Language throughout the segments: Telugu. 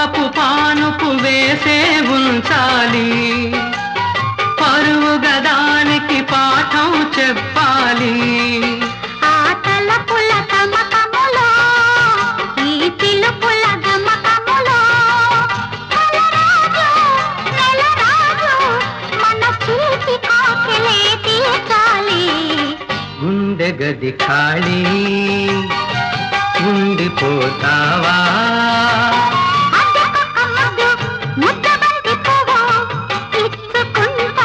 పరువపు పానుపు వేసే ఉంచాలి పరువు గదానికి పాఠం చెప్పాలి ఆ తలపుల తమకములో ఈ పిలుపుల గమకములో కలరాజు నెలరాజు మన చూసి కాకెలే తీర్చాలి గుండె గది ఖాళీ ఉండిపోతావా అద్దెకొక ముద్దు ముద్దబంతి పువ్వు ఇచ్చుకుంటా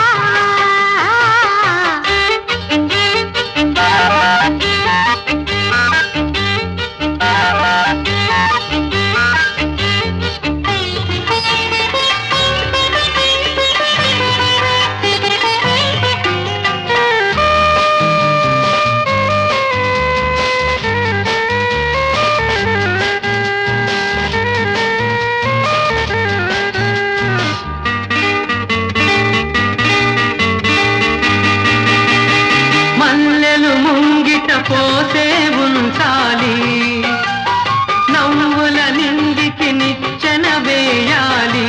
మల్లెలు ముంగిట పోసే ఉంచాలి నవ్వుల నిందికి నిచ్చెన వేయాలి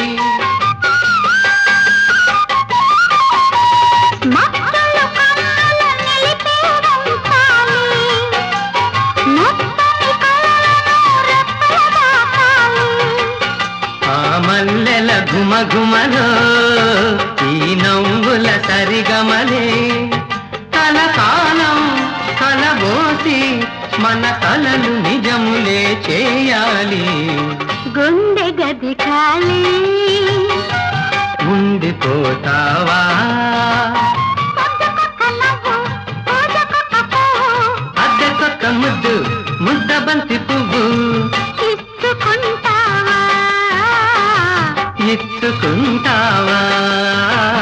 మక్కలు కన్నుల నిలిపే ఉంచాలి మొత్తని కలలను రెప్పల దాచాలి ఆ మల్లెల ఘుమఘుమలో ఈ నవ్వుల సరిగమలే కలకాలం కలబోసి మన కలలు నిజములే చేయాలి గుండె గది ఖాళీ ఉండిపోతావా పొద్దుకొక నవ్వు పూజకొక పువ్వు అద్దెకొక్క ముద్దు ముద్ద బంతి పువ్వు ఇచ్చుకుంటావా ఇచ్చుకుంటావా